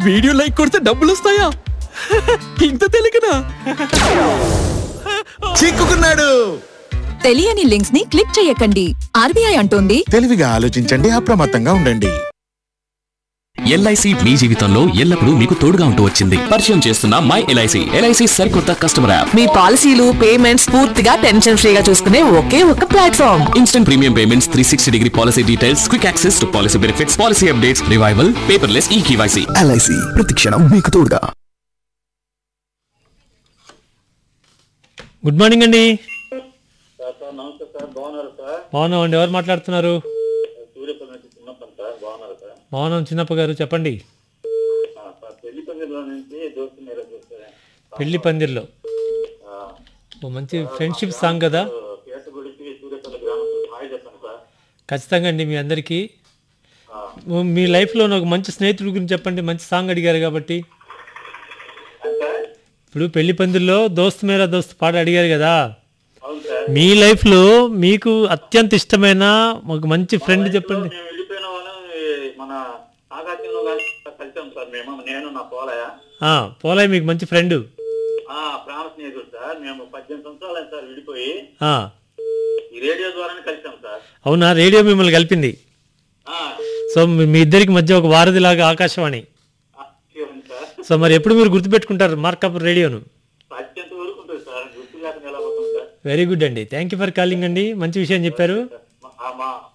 video like కొడితే డబ్బులు వస్తాయా ఇంత తెలియకనా చిక్కుకున్నాడు తెలియని లింక్స్ ని క్లిక్ చేయకండి ఆర్బీఐ అంటోంది తెలివిగా ఆలోచించండి అప్రమత్తంగా ఉండండి ఎల్ఐసి మీ జీవితంలో ఎల్లప్పుడూ మీకు తోడుగా ఉంటూ వచ్చింది పరిచయం చేస్తున్న మై ఎల్ఐసి ఎల్ఐసి సరికొత్త కస్టమర్ యాప్ మీ పాలసీలు పేమెంట్స్ పూర్తిగా టెన్షన్ ఫ్రీగా చూసుకునే ఒకే ఒక platform instant premium payments three sixty degree policy details quick access to policy benefits policy updates revival paperless e KYC LIC ప్రతిక్షణం మీకు తోడుగా గుడ్ మార్నింగ్ అండి సార్ సార్ నమస్తే సార్ బాగున్నారు సార్ బాగున్నాం అండి ఎవరు మాట్లాడుతున్నారు సూర్యపల్లి నుంచి చిన్నప్పని సార్ బాగున్నారు సార్ బాగున్నాం చిన్నప్ప గారు చెప్పండి ఆ, సార్ పెళ్లి పందిరిలో నుంచి దోస్తు మీరు చూస్తే పెళ్లి పందిర్లో ఓ మంచి ఫ్రెండ్షిప్ సాంగ్ కదా కేసగుడికి సూర్యపల్లి గ్రామం హాయ్ చెప్పండి సార్ ఖచ్చితంగా అండి మీ అందరికీ ఓ మీ లైఫ్లో ఒక మంచి స్నేహితుడి గురించి చెప్పండి మంచి సాంగ్ అడిగారు కాబట్టి అంటే ఇప్పుడు పెళ్లి పందిర్లో దోస్త్ మేరా దోస్త్ పాట అడిగారు కదా అవును సార్ మీ లైఫ్లో మీకు అత్యంత ఇష్టమైన ఒక మంచి ఫ్రెండ్ చెప్పండి మేము వెళ్ళిపోయిన వాళ్ళం ఈ మన ఆకాశంలో కానీ కలిసాం సార్ మేము నేను నా పోలయ ఆ, పోలయ్య మీకు మంచి ఫ్రెండ్ ఆ, ప్రాణ స్నేహితుడు సార్ మేము పద్దెనిమిది సంవత్సరాలు అయింది సార్ విడిపోయి ఆ, ఈ రేడియో ద్వారానే కలిసాం సార్ అవునా రేడియో మిమ్మల్ని కలిపింది ఆ, సో మీ- మీ ఇద్దరికి మధ్య ఒక వారధిలాగా ఆకాశవాణి ఆ, ఇవ్వండి సార్ సో మరి ఎప్పుడు మీరు గుర్తుపెట్టుకుంటారు మార్కప్ రేడియోను అత్యంత వరకు ఉంటుంది సార్ గుర్తు లేకుండా ఎలా పోతుంది సార్ వెరీ గుడ్ అండి థ్యాంక్ యూ ఫర్ కాలింగ్ అండి మంచి విషయం చెప్పారు మా- ఆ, మా